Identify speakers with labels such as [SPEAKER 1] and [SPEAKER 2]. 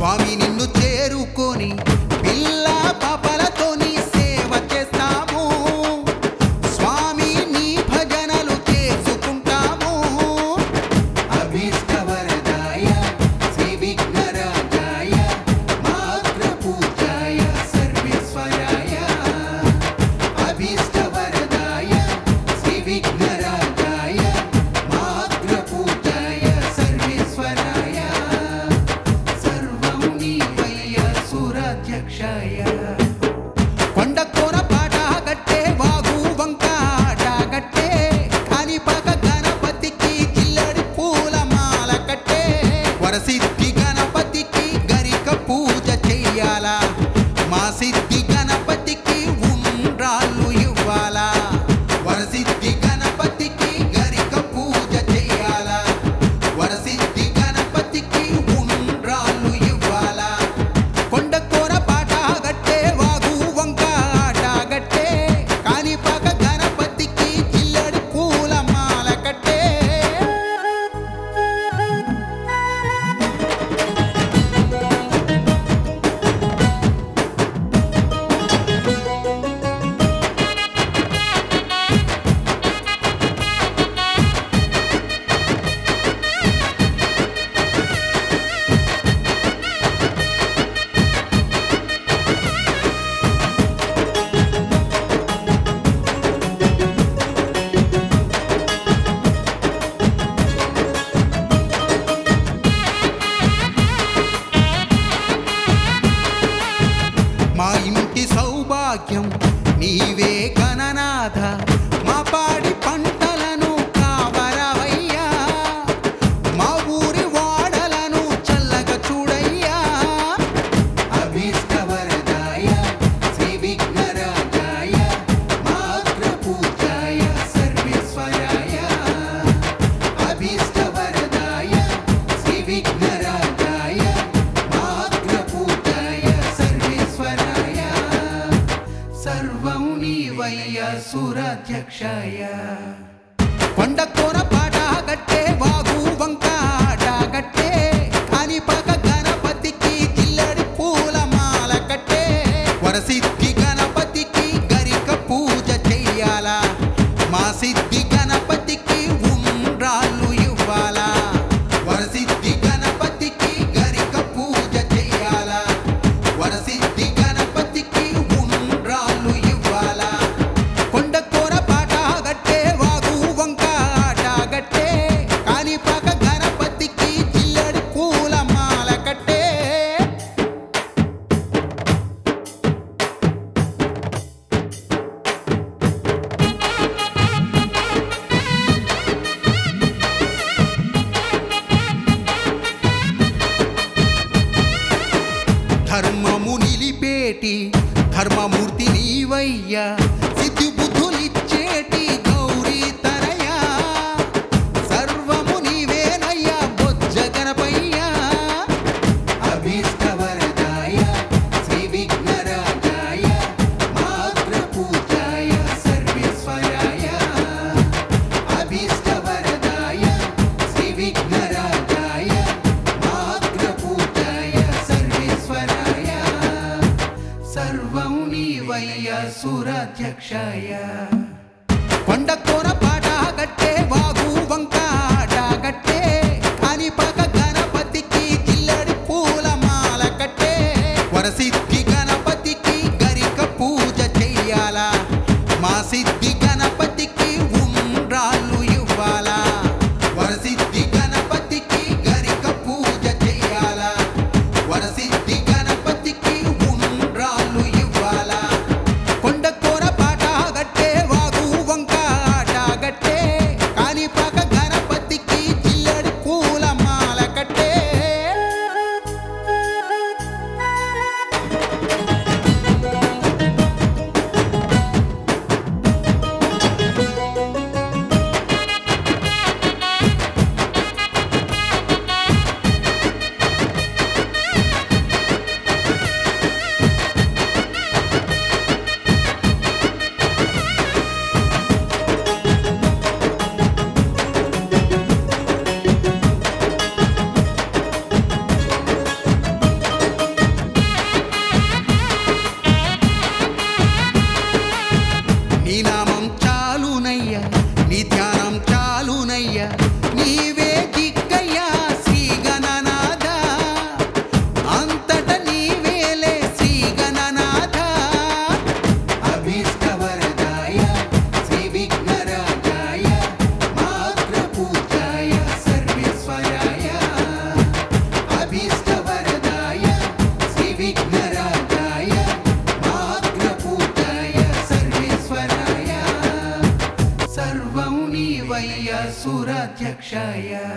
[SPEAKER 1] స్వామి నిన్ను చేరుకొని పిల్ల పాపలతోని సేవ చేస్తాము స్వామి నీ భజనలు చేసుకుంటాము అభీష్టవరదాయ శ్రీ విఘ్నరాజాయ మాతృపూజాయ సర్వేశ్వరాయ అభీష్టవరదాయ శ్రీ విఘ్నరాజాయ మాతృపూజాయ సర్వేశ్వరాయ సర్వం నీవయ్య సురాధ్యక్షాయ కొండకోన పాట గట్టే వాగు వంక ఆట గట్టే కాణిపాక గణపతికి జిల్లడి పూల మాల కట్టే వరసిద్ధి గణపతికి గరిక పూజ చెయ్యాలా మా సిద్ధి గణపతికి ఉండ్రాళ్ళు ఇవ్వాలా వరసిద్ధి గణపతికి గరిక పూజ చెయ్యాలా వరసిద్ధి గణపతికి ఉండ్రాళ్ళు ఇవ్వాలా కొండకోన పాట గట్టే వాగు వంక ఆట గట్టే కాణిపాక గణపతికి జిల్లడి పూల మాల కట్టే మా ఇంటి సౌభాగ్యం నీవే గణనాథ మా పాడి పంటలను కావరవయ్యా మా ఊరి వాడలను చల్లగా చూడయ్యా అభీష్టవరదాయ శ్రీ విఘ్నరాజాయ మాతృపూజాయ సర్వేశ్వరాయ అభీష్టవరదాయ శ్రీ విఘ్నరాజాయ మాతృపూజాయ సర్వేశ్వరాయ సర్వం నీవయ్య సురాధ్యక్షాయ కొండకోన పాట గట్టే వాగు వంక ఆట గట్టే కాణిపాక గణపతికి జిల్లడి పూల మాల కట్టే వరసిద్ధి గణపతికి గరిక పూజ చెయ్యాలా మా సిద్ధి గణపతికి ఉండ్రాళ్ళు ఇవ్వాలా వరసిద్ధి గణపతికి గరిక పూజ చెయ్యాలా వరసిద్ధి గణపతికి ఉండ్రాళ్ళు ఇవ్వాలా కొండకోన పాట గట్టే వాగు వంక ఆట గట్టే కాణిపాక గణపతికి జిల్లడి పూల మాల కట్టే ధర్మము నిలిపేటి ధర్మమూర్తి నీవయ్యా సిద్ధి బుద్ధులిచ్చేటి గౌరీ తనయా సర్వము నీవేనయ్యా బొజ్జ గణపయ్యా అభీష్టవరదాయ శ్రీ విఘ్నరాజాయ మాతృపూజాయ సర్వేశ్వరాయ అభీష్టవరదాయ శ్రీ విఘ్నరాజాయ మాతృపూజాయ సర్వేశ్వరాయ సర్వం నీవయ్య సురాధ్యక్షాయ కొండకోన పాట గట్టే వాగు వంక ఆట గట్టే కాణిపాక గణపతికి జిల్లడి పూల మాల కట్టే వరసిద్ధి గణపతికి గరిక పూజ చెయ్యాలా మా సిద్ధి గణపతికి ఉండ్రాళ్ళు ఇవ్వాలా వరసిద్ధి గణపతికి గరిక పూజ చెయ్యాలా వరసిద్ధి గణపతికి ఉండ్రాళ్ళు ఇవ్వాలా కొండకోన పాట గట్టే వాగు వంక ఆట సురాధ్యక్షాయ